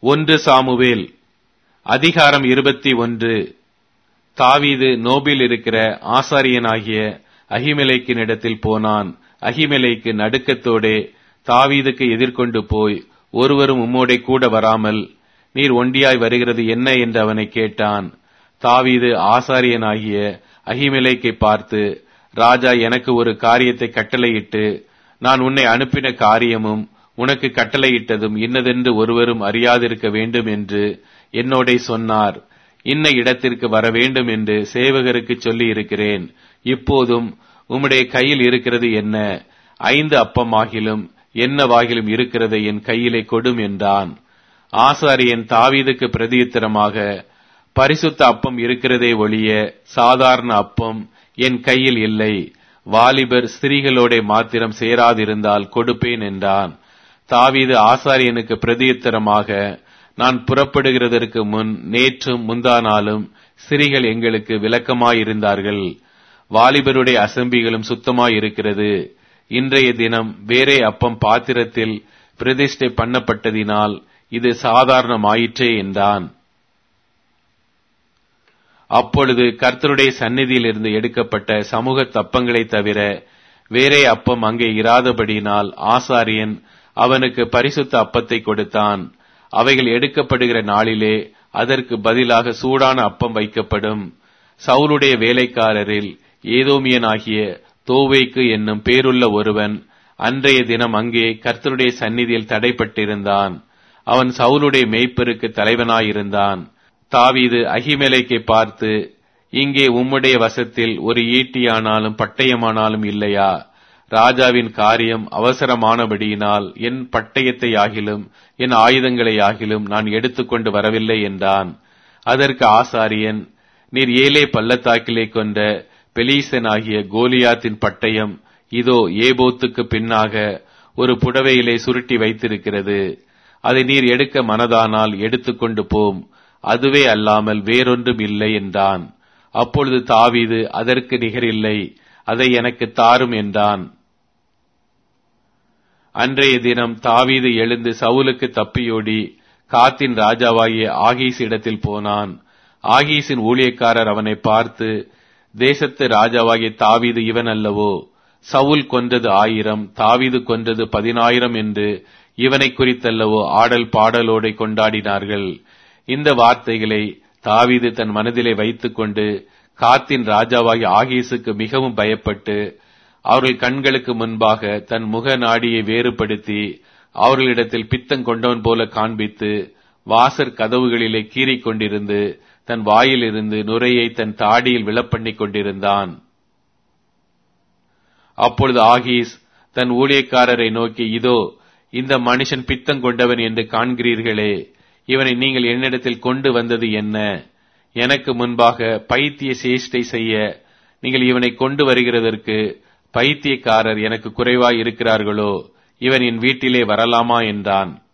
ஒன்று சாமுவேல் அதிகாரம் இருபத்தி ஒன்று தாவீது நோபில் இருக்கிற ஆசாரியனாகிய அகிமெலேக்கின் இடத்தில் போனான் அகிமெலேக்கு நடுக்கத்தோடே தாவீதுக்கு எதிர்கொண்டு போய் ஒருவரும் உம்மோடே கூட வராமல் நீர் ஒண்டியாய் வருகிறது என்ன என்று அவனை கேட்டான் தாவீது ஆசாரியனாகிய அகிமெலேக்கை பார்த்து ராஜா எனக்கு ஒரு காரியத்தை கட்டளையிட்டு நான் உன்னை அனுப்பின காரியமும் உனக்கு கட்டளையிட்டதும் இன்னதென்று ஒருவரும் அறியாதிருக்க வேண்டும் என்று என்னோடே சொன்னார் இன்ன இடத்திற்கு வர வேண்டும் என்று சேவகருக்கு சொல்லி இருக்கிறேன் இப்போதும் உம்முடைய கையில் இருக்கிறது என்ன ஐந்து அப்பமாகிலும் என்னவாகிலும் இருக்கிறதை என் கையிலே கொடும் என்றான் ஆசாரியன் தாவீதுக்கு பிரதியுத்தரமாக பரிசுத்த அப்பம் இருக்கிறதே ஒழிய சாதாரண அப்பம் என் கையில் இல்லை வாலிபர் ஸ்திரீகளோட மாத்திரம் சேராதிருந்தால் கொடுப்பேன் என்றான் தாவீது ஆசாரியனுக்கு பிரதியுத்தரமாக நான் புறப்படுகிறதற்கு முன் நேற்றும் முந்தா நாளும் ஸ்திரீகள் எங்களுக்கு விளக்கமாயிருந்தார்கள் வாலிபருடைய அசம்பிகளும் சுத்தமாயிருக்கிறது இன்றைய தினம் வேறே அப்பம் பாத்திரத்தில் பிரதிஷ்டை பண்ணப்பட்டதினால் இது சாதாரணமாயிற்றே என்றான் அப்பொழுது கர்த்தருடைய சந்நிதியிலிருந்து எடுக்கப்பட்ட சமூக தப்பங்களை தவிர வேறே அப்பம் அங்கே இராதபடியினால் ஆசாரியன் அவனுக்கு பரிசுத்த அப்பத்தை கொடுத்தான் அவைகள் எடுக்கப்படுகிற நாளிலே அதற்கு பதிலாக சூடான அப்பம் வைக்கப்படும் சவுலுடைய வேலைக்காரரில் ஏதோமியனாகிய தோவைக்கு என்னும் பேருள்ள ஒருவன் அன்றைய தினம் அங்கே கர்த்தருடைய சந்நிதியில் தடைப்பட்டிருந்தான் அவன் சவுலுடைய மேய்ப்பருக்கு தலைவனாயிருந்தான் தாவீது அகிமேலைக்கை பார்த்து இங்கே உம்முடைய வசத்தில் ஒரு ஈட்டியானாலும் பட்டயமானாலும் இல்லையா ராஜாவின் காரியம் அவசரமானபடியினால் என் பட்டயத்தை ஆகிலும் என் ஆயுதங்களை ஆகிலும் நான் எடுத்துக்கொண்டு வரவில்லை என்றான் அதற்கு ஆசாரியன் நீர் ஏலே பள்ளத்தாக்கிலே கொண்ட பெலீசனாகிய கோலியாத்தின் பட்டயம் இதோ ஏபோத்துக்கு பின்னாக ஒரு புடவையிலே சுருட்டி வைத்திருக்கிறது அதை நீர் எடுக்க மனதானால் எடுத்துக்கொண்டு போம் அதுவே அல்லாமல் வேறொன்றும் இல்லை என்றான் அப்பொழுது தாவீது அதற்கு நிகரில்லை அதை எனக்கு தாரும் என்றான் அன்றைய தினம் தாவீது எழுந்து சவுலுக்கு தப்பியோடி காத்தின் ராஜாவாகிய ஆகீஸ் இடத்தில் போனான் ஆகீஸின் ஊழியக்காரர் அவனை பார்த்து தேசத்து ராஜாவாகிய தாவீது இவன் அல்லவோ சவுல் கொன்றது ஆயிரம் தாவீது கொன்றது பதினாயிரம் என்று இவனை குறித்தல்லவோ ஆடல் பாடலோடை கொண்டாடினார்கள் இந்த வார்த்தைகளை தாவீது தன் மனதிலே வைத்துக்கொண்டு காத்தின் ராஜாவாகிய ஆகீசுக்கு மிகவும் பயப்பட்டு அவர்கள் கண்களுக்கு முன்பாக தன் முக நாடியை வேறுபடுத்தி அவர்களிடத்தில் பித்தம் கொண்டவன் போல காண்பித்து வாசற் கதவுகளிலே கீறிக் கொண்டிருந்து தன் வாயிலிருந்து நுரையை தன் தாடியில் விழப்பண்ணிக் கொண்டிருந்தான் அப்பொழுது ஆகீஸ் தன் ஊழியக்காரரை நோக்கி இதோ இந்த மனுஷன் பித்தம் கொண்டவன் என்று காண்கிறீர்களே இவனை நீங்கள் என்னிடத்தில் கொண்டு வந்தது என்ன எனக்கு முன்பாக பைத்திய சேஷ்டை செய்ய நீங்கள் இவனை கொண்டு வருகிறதற்கு பைத்தியக்காரர் எனக்கு குறைவாய் இருக்கிறார்களோ இவன் என் வீட்டிலே வரலாமா என்றான்